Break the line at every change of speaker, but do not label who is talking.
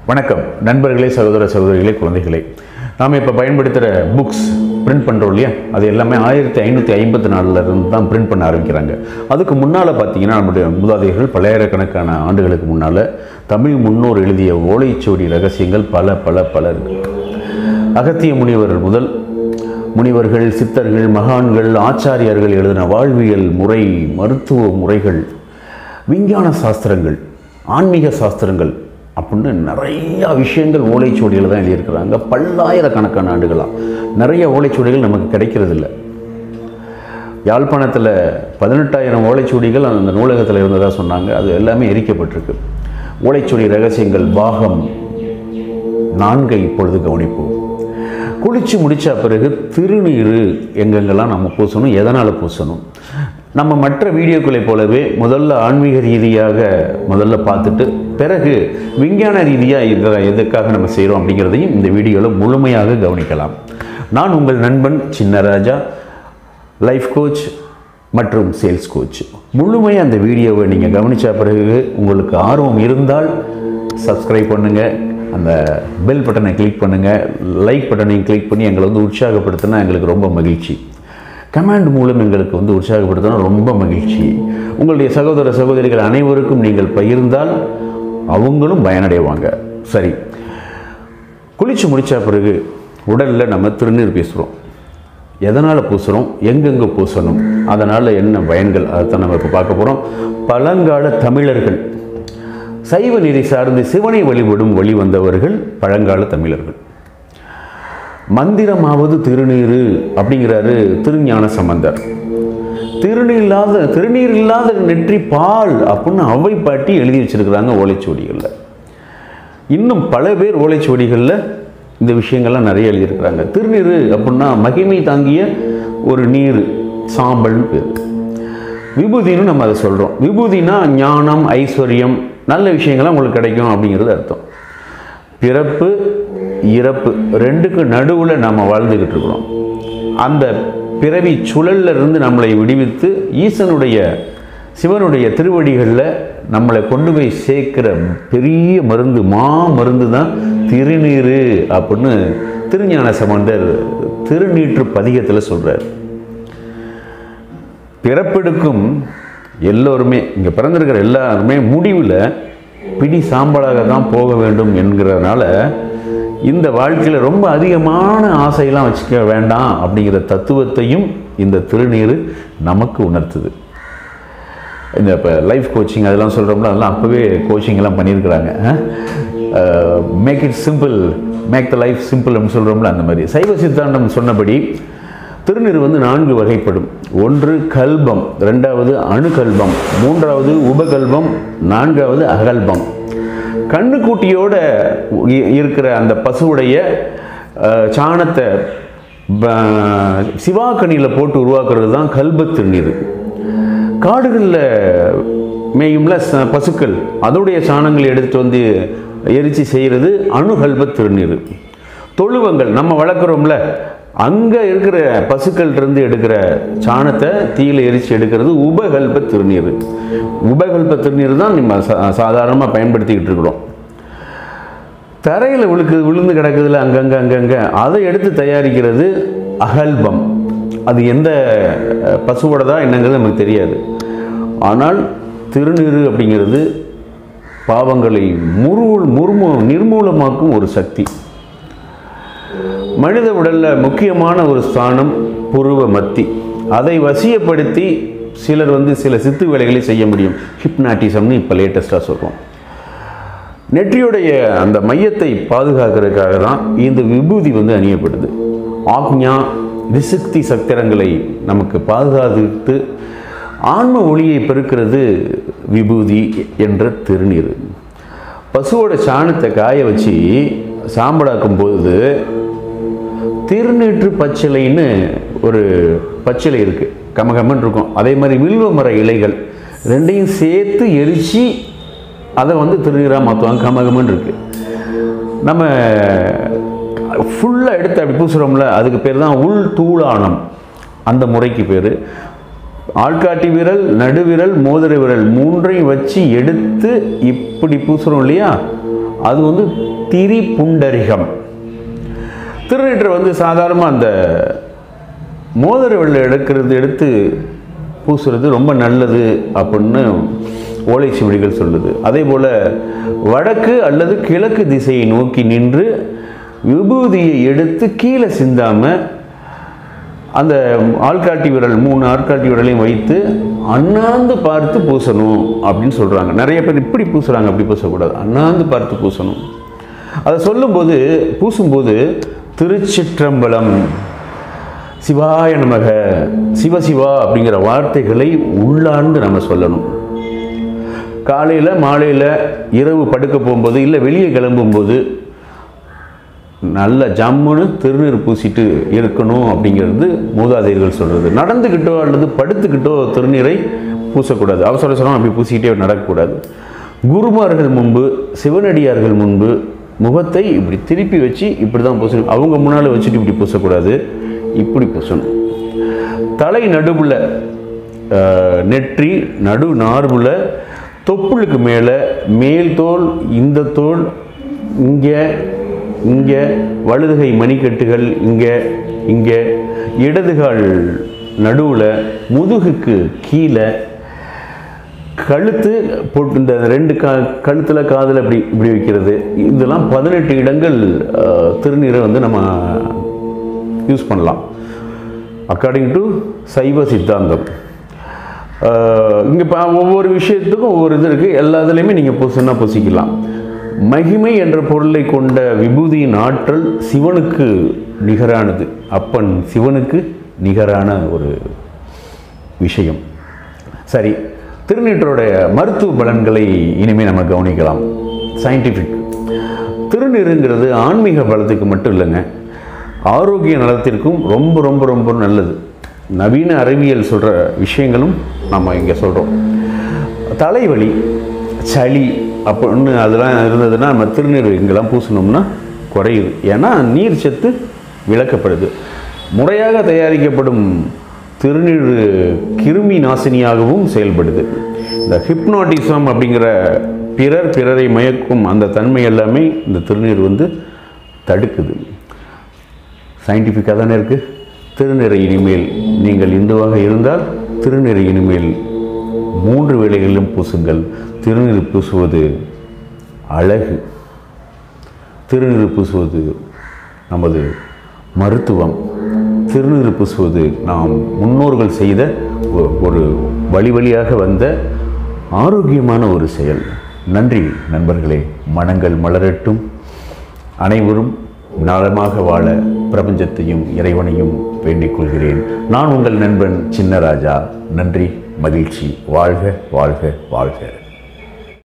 வணக்கம் நண்பர்களே சகோதர சகோதரிகளே குழந்தைகளே நாம் இப்போ பயன்படுத்துகிற புக்ஸ் பிரிண்ட் பண்ணுறோம் இல்லையா அது எல்லாமே ஆயிரத்தி ஐநூற்றி ஐம்பத்தி நாலில் இருந்து தான் பிரிண்ட் பண்ண ஆரம்பிக்கிறாங்க அதுக்கு முன்னால் பார்த்தீங்கன்னா நம்முடைய மூதாதையர்கள் பல்லாயிரக்கணக்கான ஆண்டுகளுக்கு முன்னால் தமிழ் முன்னோர் எழுதிய ஓலைச்சுவடி ரகசியங்கள் பல பல பல இருக்கு அகத்திய முனிவர் முதல் முனிவர்கள் சித்தர்கள் மகான்கள் ஆச்சாரியார்கள் எழுதின வாழ்வியல் முறை மருத்துவ முறைகள் விஞ்ஞான சாஸ்திரங்கள் ஆன்மீக சாஸ்திரங்கள் அப்படின்னு நிறைய விஷயங்கள் ஓலைச்சுவடியில் தான் எழுதியிருக்கிறாங்க பல்லாயிரக்கணக்கான ஆண்டுகளாக நிறைய ஓலைச்சுவடிகள் நமக்கு கிடைக்கிறது இல்லை யாழ்ப்பாணத்தில் பதினெட்டாயிரம் ஓலைச்சுவடிகள் அந்த நூலகத்தில் இருந்ததாக சொன்னாங்க அது எல்லாமே எரிக்கப்பட்டிருக்கு ஓலைச்சுவடி ரகசியங்கள் பாகம் நான்கை இப்பொழுது கவனிப்போம் குளிச்சு முடிச்ச பிறகு திருநீர் எங்கெங்கெல்லாம் நம்ம பூசணும் எதனால் பூசணும் நம்ம மற்ற வீடியோக்களை போலவே முதல்ல ஆன்மீக ரீதியாக முதல்ல பார்த்துட்டு பிறகு விஞ்ஞான ரீதியாக இதில் எதுக்காக நம்ம செய்கிறோம் அப்படிங்கிறதையும் இந்த வீடியோவில் முழுமையாக கவனிக்கலாம் நான் உங்கள் நண்பன் சின்னராஜா லைஃப் கோச் மற்றும் சேல்ஸ் கோச் முழுமையாக அந்த வீடியோவை நீங்கள் கவனித்த பிறகு உங்களுக்கு ஆர்வம் இருந்தால் சப்ஸ்கிரைப் பண்ணுங்கள் அந்த பெல் பட்டனை கிளிக் பண்ணுங்கள் லைக் பட்டனையும் கிளிக் பண்ணி எங்களை வந்து உற்சாகப்படுத்தினா எங்களுக்கு ரொம்ப மகிழ்ச்சி கமாண்ட் மூலம் எங்களுக்கு வந்து உற்சாகப்படுத்தினா ரொம்ப மகிழ்ச்சி உங்களுடைய சகோதர சகோதரிகள் அனைவருக்கும் நீங்கள் பகிர்ந்தால் அவங்களும் பயனடைவாங்க சரி குளிச்சு முடித்த பிறகு உடலில் நம்ம திருநீர் பேசுகிறோம் எதனால் பூசுகிறோம் எங்கெங்கே பூசணும் அதனால் என்ன பயன்கள் அதைத்தான் நம்ம இப்போ பார்க்க போகிறோம் பழங்கால தமிழர்கள் சைவ நெறி சார்ந்து சிவனை வழிபடும் வழி வந்தவர்கள் பழங்கால தமிழர்கள் மந்திரமாவது திருநீரு அப்படிங்கிறாரு திருஞான சம்பந்தர் திருநீர் இல்லாத திருநீர் இல்லாத நெற்றி பால் அப்படின்னு அவை பாட்டி எழுதி வச்சிருக்கிறாங்க ஓலைச்சுவடிகளில் இன்னும் பல பேர் ஓலைச்சுவடிகளில் இந்த விஷயங்கள்லாம் நிறைய எழுதியிருக்கிறாங்க திருநீர் அப்படின்னா மகிமை தாங்கிய ஒரு நீர் சாம்பல்னு பேர் விபூதின்னு நம்ம அதை சொல்கிறோம் விபூதினா ஞானம் ஐஸ்வர்யம் நல்ல விஷயங்கள்லாம் உங்களுக்கு கிடைக்கும் அப்படிங்கிறது அர்த்தம் பிறப்பு இறப்பு ரெண்டுக்கு நடுவில் நம்ம வாழ்ந்துக்கிட்டு இருக்கிறோம் அந்த பிறவி சுழல்ல இருந்து நம்மளை விடுவித்து ஈசனுடைய சிவனுடைய திருவடிகளில் நம்மளை கொண்டு போய் சேர்க்கிற பெரிய மருந்து மா மருந்து தான் திருநீர் அப்படின்னு திருஞான சம்பந்தர் திருநீற்று பதிகத்தில் சொல்கிறார் பிறப்பெடுக்கும் எல்லோருமே இங்கே பிறந்திருக்கிற எல்லாருமே முடிவில் பிடி சாம்பலாக தான் போக வேண்டும் என்கிறதுனால இந்த வாழ்க்கையில் ரொம்ப அதிகமான ஆசையெல்லாம் வச்சுக்க வேண்டாம் அப்படிங்கிற தத்துவத்தையும் இந்த திருநீர் நமக்கு உணர்த்துது இந்த இப்போ லைஃப் கோச்சிங் அதெல்லாம் சொல்கிறோம்ல அதெல்லாம் அப்போவே கோச்சிங்லாம் பண்ணியிருக்கிறாங்க make it simple make the life simple அப்படின்னு சொல்கிறோம்ல அந்த மாதிரி சைவ சித்தாந்தம் சொன்னபடி திருநீர் வந்து நான்கு வகைப்படும் ஒன்று கல்பம் ரெண்டாவது அணுகல்பம் மூன்றாவது உபகல்பம் நான்காவது அகல்பம் கண்ணுக்குட்டியோட இ- இருக்கிற அந்த பசுவுடைய அஹ், சாணத்தை ப- சிவாக்கனியில் போட்டு உருவாக்குறது தான் கல்ப திருநீர் காடுகளில் மேயும்ல ச- பசுக்கள் அதோடைய சாணங்களை எடுத்துட்டு வந்து எரிச்சு செய்கிறது அணுகல்ப திருநீர் தொழுவங்கள் நம்ம வளர்க்குறோம்ல அங்கே இருக்கிற பசுக்கள் இருந்து எடுக்கிற சாணத்தை தீயில எரிச்சு எடுக்கிறது உபகல்ப திருநீர் உபகல்ப திருநீர் தான் நம்ம சா சாதாரணமாக பயன்படுத்திக்கிட்டு இருக்கிறோம் தரையில் விழுக்கு விழுந்து கிடக்குதுல அங்கங்கே அங்கங்கே அதை எடுத்து தயாரிக்கிறது அகல்பம் அது எந்த அஹ், பசுவோடதா என்னங்கிறது நமக்கு தெரியாது ஆனால் திருநீறு அப்படிங்கிறது பாவங்களை முருள் முர்மு நிர்மூலமாக்கும் ஒரு சக்தி மனித உடல்ல முக்கியமான ஒரு ஸ்தானம் புருவ மத்தி அதை வசியப்படுத்தி சிலர் வந்து சில சித்து வேலைகளை செய்ய முடியும் ஹிப்னாட்டிசம்னு இப்போ லேட்டஸ்ட்டாக சொல்கிறோம் நெற்றியுடைய அந்த மையத்தை பாதுகாக்கிறதுக்காக தான் இந்த விபூதி வந்து அணியப்படுது ஆக்ஞா விசுக்தி சத்திரங்களை நமக்கு பாதுகாத்து ஆன்ம ஒளியை பெருக்கிறது விபூதி என்ற திருநீர் பசுவோட சாணத்தை காய வச்சு சாம்பலாக்கும் போது திருநீற்று பச்சிலைன்னு ஒரு பச்சிலை இருக்குது கமகமன்னு இருக்கும் அதே மாதிரி வில்வ மர இலைகள் ரெண்டையும் சேர்த்து எரித்து அதை வந்து திருநீராக மாற்றுவாங்க கமகமன்னு இருக்கு நம்ம ஃபுல்லாக எடுத்து அப்படி பூசுகிறோம்ல அதுக்கு பேர் தான் உள் தூளானம் அந்த முறைக்கு பேர் ஆள்காட்டி விரல் நடுவிரல் மோதிர விரல் மூன்றையும் வச்சு எடுத்து இப்படி பூசுகிறோம் இல்லையா அது வந்து திரிபுண்டரிகம் திருநீற்றை வந்து சாதாரணமாக அந்த மோதிர வெள்ளை எடுக்கிறது எடுத்து பூசுறது ரொம்ப நல்லது அப்படின்னு ஓலைச்சுவடிகள் சொல்லுது அதே போல் வடக்கு அல்லது கிழக்கு திசையை நோக்கி நின்று விபூதியை எடுத்து கீழே சிந்தாமல் அந்த ஆள்காட்டி விரல் மூணு ஆள்காட்டி விரலையும் வைத்து அண்ணாந்து பார்த்து பூசணும் அப்படின்னு சொல்கிறாங்க நிறைய பேர் இப்படி பூசுகிறாங்க அப்படி பூசக்கூடாது அண்ணாந்து பார்த்து பூசணும் அதை சொல்லும்போது பூசும்போது திருச்சிற்றம்பலம் சிவாய நமக சிவசிவா அப்படிங்கிற வார்த்தைகளை உள்ளார்ந்து நம்ம சொல்லணும் காலையில் மாலையில் இரவு படுக்க போகும்போது இல்லை வெளியே கிளம்பும்போது நல்ல ஜம்முன்னு திருநீர் பூசிட்டு இருக்கணும் அப்படிங்கிறது மூதாதையர்கள் சொல்கிறது நடந்துக்கிட்டோ அல்லது படுத்துக்கிட்டோ திருநீரை பூசக்கூடாது அவசர அவசரம் அப்படி பூசிக்கிட்டே நடக்கக்கூடாது குருமார்கள் முன்பு சிவனடியார்கள் முன்பு முகத்தை இப்படி திருப்பி வச்சு இப்படி தான் பூசணும் அவங்க முன்னால் வச்சுட்டு இப்படி பூசக்கூடாது இப்படி பூசணும் தலை நடுவில் நெற்றி நடு நார்வில் தொப்புளுக்கு மேலே மேல் தோல் இந்த தோல் இங்கே இங்கே வலதுகை மணிக்கட்டுகள் இங்கே இங்கே இடதுகால் நடுவில் முதுகுக்கு கீழே கழுத்து போட்டு இந்த ரெண்டு கா கழுத்தில் காதில் இப்படி இப்படி வைக்கிறது இதெல்லாம் பதினெட்டு இடங்கள் அஹ், திருநீரை வந்து நம்ம யூஸ் பண்ணலாம் அக்கார்டிங் டு சைவ சித்தாந்தம் இங்கே இப்போ ஒவ்வொரு விஷயத்துக்கும் ஒவ்வொரு இது இருக்குது எல்லா இதுலேயுமே நீங்கள் பூசினா பூசிக்கலாம் மகிமை என்ற பொருளை கொண்ட விபூதியின் ஆற்றல் சிவனுக்கு நிகரானது அப்பன் சிவனுக்கு நிகரான ஒரு விஷயம் சரி திருநீற்றோடைய மருத்துவ பலன்களை இனிமேல் நம்ம கவனிக்கலாம் சயின்டிஃபிக் திருநீருங்கிறது ஆன்மீக பலத்துக்கு மட்டும் இல்லைங்க ஆரோக்கிய நலத்திற்கும் ரொம்ப ரொம்ப ரொம்ப நல்லது நவீன அறிவியல் சொல்கிற விஷயங்களும் நம்ம இங்கே சொல்கிறோம் தலைவலி சளி அப்படின்னு அதெல்லாம் இருந்ததுன்னா நம்ம திருநீர் இங்கெல்லாம் பூசணும்னா குறையுது ஏன்னா நீர் சத்து விளக்கப்படுது முறையாக தயாரிக்கப்படும் திருநீர் கிருமி நாசினியாகவும் செயல்படுது இந்த ஹிப்னாட்டிசம் அப்படிங்கிற பிறர் பிறரை மயக்கும் அந்த தன்மை எல்லாமே இந்த திருநீர் வந்து தடுக்குது சயின்டிஃபிக்காக தானே இருக்குது திருநிறை இனிமேல் நீங்கள் இந்துவாக இருந்தால் திருநிறை இனிமேல் மூன்று வேளைகளிலும் பூசுங்கள் திருநீர் பூசுவது அழகு திருநீர் பூசுவது நமது மருத்துவம் திருநீர் பூசுவது நாம் முன்னோர்கள் செய்த ஒ- ஒரு வழி வழியாக வந்த ஆரோக்கியமான ஒரு செயல் நன்றி நண்பர்களே மனங்கள் மலரட்டும் அனைவரும் நலமாக வாழ பிரபஞ்சத்தையும் இறைவனையும் வேண்டிக் கொள்கிறேன் நான் உங்கள் நண்பன் சின்னராஜா நன்றி மகிழ்ச்சி வாழ்க வாழ்க வாழ்க